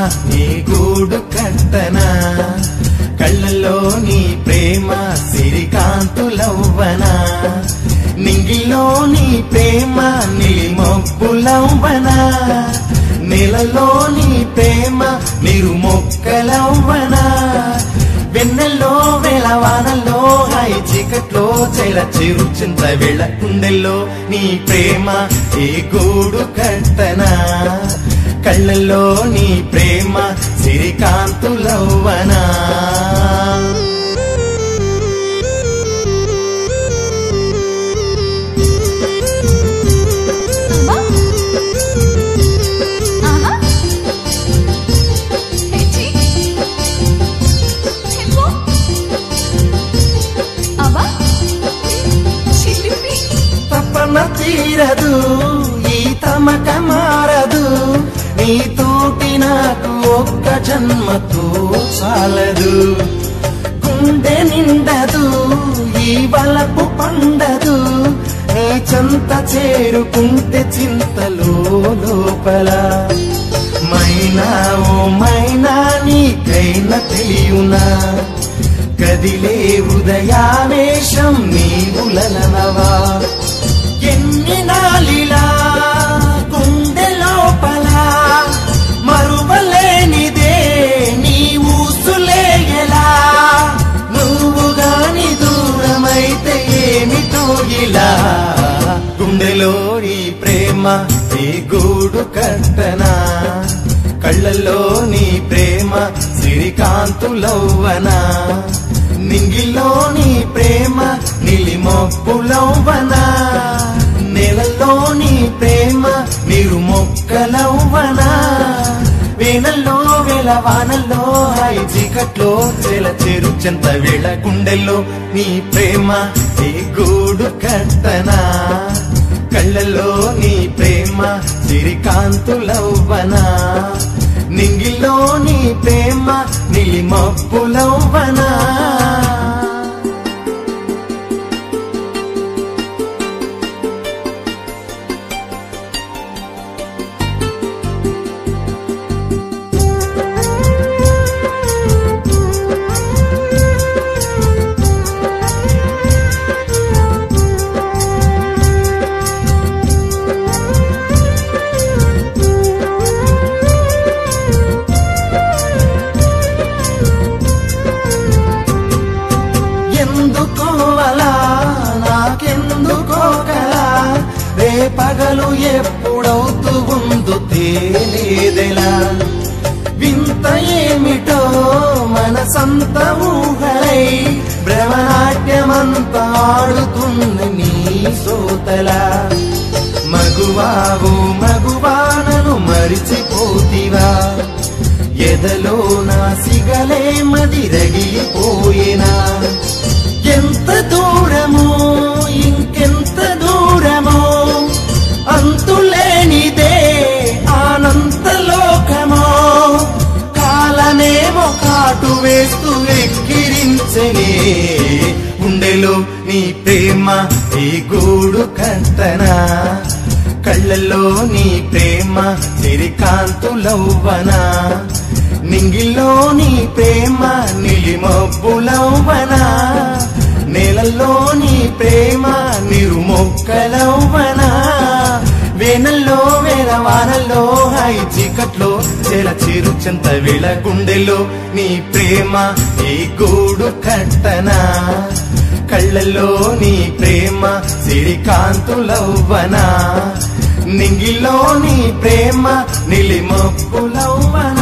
నీ గూడు కట్టనా కళ్ళల్లో నీ ప్రేమ సిరికాంతులవ్వనా నింగిలో నీ ప్రేమ నిలిమొప్పులవ్వనా నెలలో నీ ప్రేమ నిరు మొక్కలవ్వనా వెన్నెల్లో వెలవానల్లో హై చీకట్లో చెల చిరు చింత వెళ్ళ కుండెల్లో నీ ప్రేమ ఏ గూడు కట్టనా కళ్ళల్లో నీ ప్రేమ సిరికాంతులవ్వనా అమ్మా ఆహా హెచ్చి చెప్పు అబ్బా చిలిపి తపన తీరదు ఈ తమక మారదు నీ తోటి నాకు ఒక్క జన్మతో చాలదు గుండె నిండదు ఈ బలపు పండదు నీ చెంత చేరుకుంటే చింతలో లోపల మైనా ఓ మైనా నీకైన తెలియునా కదిలే హృదయావేశం నీవులనవా ఎన్ని నాలిలా గుండె లోపల మరువలేనిదే నీ ఊసులేయలా నువ్వు గాని దూరమైతే ఏమిటో ఇలా గుండెలో నీ ప్రేమ నీ గూడు కట్టనా కళ్ళల్లో నీ ప్రేమ సిరికాంతులవ్వనా నింగిలో నీ ప్రేమ నిలిమొప్పులవ్వనా నెలలో నీ ప్రేమ నిరు మొక్కలవ్వనా వేనల్లో వేల వానల్లో హాయి చీకట్లో చెల చెరు చెంత వేళ గుండెల్లో నీ ప్రేమ నీ గూడు కట్టనా కళ్ళల్లో నీ ప్రేమ సిరికాంతులవ్వనా నింగిలో నీ ప్రేమ నిలిమప్పులవ్వనా ఎందుకో అలా నాకెందుకో కలా రే పగలు ఎప్పుడవుతూ ఉందో తేలేదెలా వింత ఏమిటో మనసంత ఊహలై భ్రమనాట్యమంతా ఆడుతుంది నీ సోతలా మగువావు మగువానను మరిచిపోతివా ఎదలో నా సిగలే మది రగిలిపోయేనా ఎంత దూరమో ఇంకెంత దూరమో అంతులేనిదే ఆనంత లోకమో కాలమేమో కాటు వేస్తూ ఎక్కిరించనే గుండెలో నీ ప్రేమ ఈ గూడు కట్టనా కళ్ళల్లో నీ ప్రేమ సిరికాంతులవ్వనా నింగిల్లో నీ ప్రేమ నిలిమబ్బులవ్వనా నేలల్లో నీ ప్రేమ నిరుమొక్కలవ్వనా వేనల్లో వేల వానల్లో హై చీకట్లో చెల చిరు చెంత వేళ గుండెలో నీ ప్రేమ ఈ గూడు కట్టనా కళ్ళల్లో నీ ప్రేమ సిరికాంతులవ్వనా నింగిలో నీ ప్రేమ నిలిమొప్పులవ్వనా